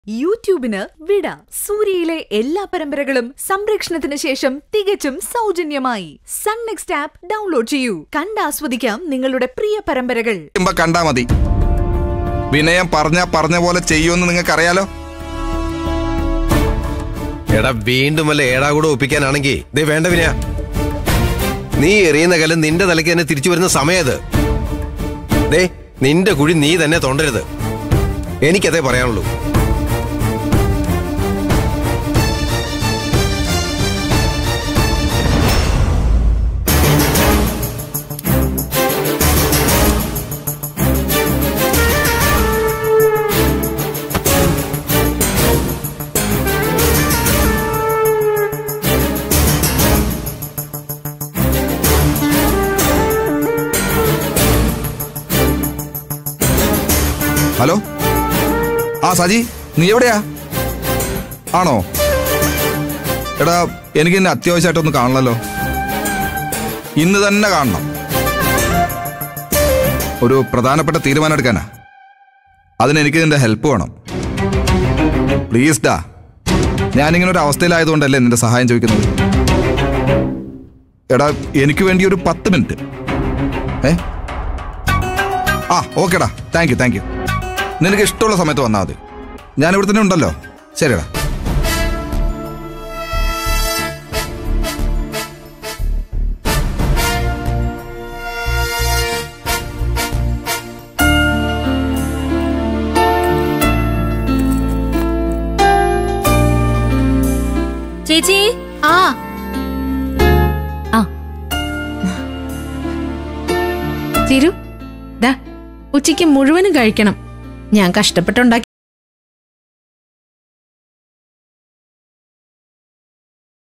യൂട്യൂബിന് വിട സൂര്യയിലെ എല്ലാ പരമ്പരകളും സംരക്ഷണത്തിന് ശേഷം തികച്ചും സൗജന്യമായി സൺ നെക്സ്റ്റ് ആപ്പ് ഡൗൺലോഡ് ചെയ്യൂ കണ്ടാസ്വദിക്കാം നിങ്ങളുടെ പ്രിയ പരമ്പരകൾ ചെയ്യുമ്പോ കണ്ടാ മതി വിനയം പറഞ്ഞ പറഞ്ഞ പോലെ ചെയ്യുമെന്ന് നിങ്ങൾക്കറിയാലോ എടാ വീണ്ടും വല്ല ഏടാ കൂടെ ഒപ്പിക്കാനാണെങ്കിൽ ദേ വേണ്ട വിനയ നീ എറിയുന്ന കലം നിന്റെ തലയ്ക്ക് തന്നെ തിരിച്ചു വരുന്ന സമയത് ദേ നിന്റെ കുഴി നീ തന്നെ തോണ്ടരുത് എനിക്കതേ പറയാനുള്ളൂ ഹലോ ആ സജി നീ എവിടെയാ ആണോ എടാ എനിക്ക് എന്നെ അത്യാവശ്യമായിട്ടൊന്ന് കാണണമല്ലോ ഇന്ന് തന്നെ കാണണം ഒരു പ്രധാനപ്പെട്ട തീരുമാനം എടുക്കാനാ അതിന് എനിക്ക് നിന്റെ ഹെൽപ്പ് വേണം പ്ലീസ് ഡാ ഞാനിങ്ങനെ ഒരു അവസ്ഥയിലായതുകൊണ്ടല്ലേ നിന്റെ സഹായം ചോദിക്കുന്നത് എടാ എനിക്ക് വേണ്ടി ഒരു പത്ത് മിനിറ്റ് ഏ ആ ഓക്കേടാ താങ്ക് യു താങ്ക് യു നിനക്ക് ഇഷ്ടമുള്ള സമയത്ത് വന്നാൽ മതി ഞാൻ ഇവിടെ തന്നെ ഉണ്ടല്ലോ ശരിടാ ചേച്ചി ആ ആ തിരു ദാ ഉച്ചയ്ക്ക് മുഴുവനും കഴിക്കണം ഞാൻ കഷ്ടപ്പെട്ടുണ്ടാക്കിയ